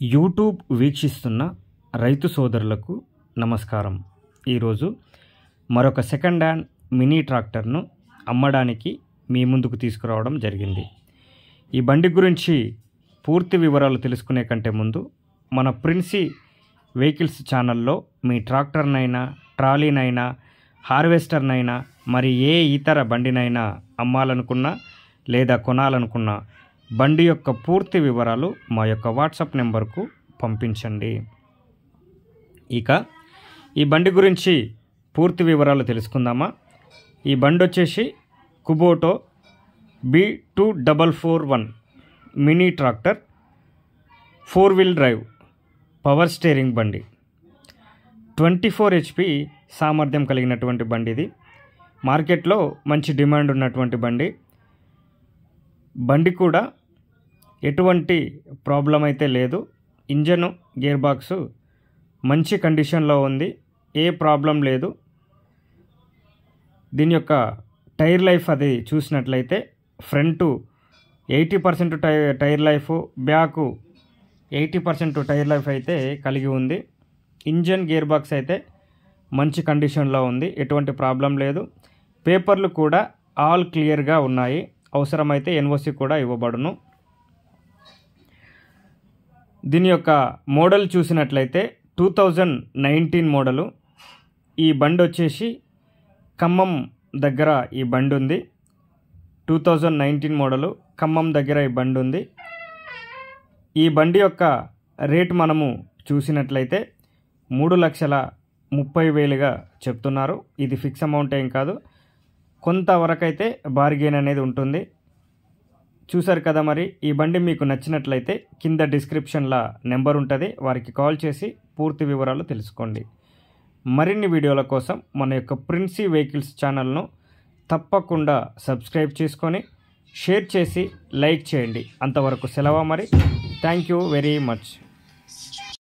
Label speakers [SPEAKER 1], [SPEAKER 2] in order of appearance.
[SPEAKER 1] YouTube వీక్షిస్తున్న రైతు సోదరులకు నమస్కారం ఈరోజు మరొక సెకండ్ హ్యాండ్ మినీ ట్రాక్టర్ను అమ్మడానికి మీ ముందుకు తీసుకురావడం జరిగింది ఈ బండి గురించి పూర్తి వివరాలు తెలుసుకునే కంటే ముందు మన ప్రిన్సీ వెహికల్స్ ఛానల్లో మీ ట్రాక్టర్నైనా ట్రాలీనైనా హార్వెస్టర్నైనా మరి ఏ ఇతర బండినైనా అమ్మాలనుకున్నా లేదా కొనాలనుకున్నా బండి యొక్క పూర్తి వివరాలు మా యొక్క వాట్సాప్ నెంబర్కు పంపించండి ఇక ఈ బండి గురించి పూర్తి వివరాలు తెలుసుకుందామా ఈ బండి వచ్చేసి Kubota B two double four one mini tractor four wheel drive power steering బండి ట్వంటీ ఫోర్ హెచ్పి సామర్థ్యం కలిగినటువంటి బండి ఇది మార్కెట్లో మంచి డిమాండ్ ఉన్నటువంటి బండి బండి కూడా ఎటువంటి ప్రాబ్లం అయితే లేదు ఇంజను గేర్ బాక్సు మంచి కండిషన్లో ఉంది ఏ ప్రాబ్లం లేదు దీని యొక్క టైర్ లైఫ్ అది చూసినట్లయితే front eighty percent ty tyre life back eighty percent tyre life అయితే కలిగి ఉంది ఇంజన్ గేర్ బాక్స్ అయితే మంచి కండిషన్లో ఉంది ఎటువంటి ప్రాబ్లం లేదు పేపర్లు కూడా ఆల్ క్లియర్గా ఉన్నాయి అవసరమైతే ఎన్ఓసి కూడా ఇవ్వబడును దీని యొక్క మోడల్ చూసినట్లయితే టూ థౌజండ్ నైన్టీన్ మోడలు ఈ బండి వచ్చేసి ఖమ్మం దగ్గర ఈ బండి ఉంది two thousand nineteen model Khammam దగ్గర ఈ బండి ఉంది ఈ బండి యొక్క రేట్ మనము చూసినట్లయితే మూడు లక్షల ముప్పై వేలుగా చెప్తున్నారు ఇది ఫిక్స్ అమౌంట్ ఏం కాదు కొంతవరకు అయితే బార్గెన్ అనేది ఉంటుంది చూసారు కదా మరి ఈ బండి మీకు నచ్చినట్లయితే కింద డిస్క్రిప్షన్లో నెంబర్ ఉంటుంది వారికి కాల్ చేసి పూర్తి వివరాలు తెలుసుకోండి మరిన్ని వీడియోల కోసం మన యొక్క ప్రిన్సీ వెహికల్స్ ఛానల్ను తప్పకుండా సబ్స్క్రైబ్ చేసుకొని షేర్ చేసి లైక్ చేయండి అంతవరకు సెలవు మరి థ్యాంక్ యూ వెరీ మచ్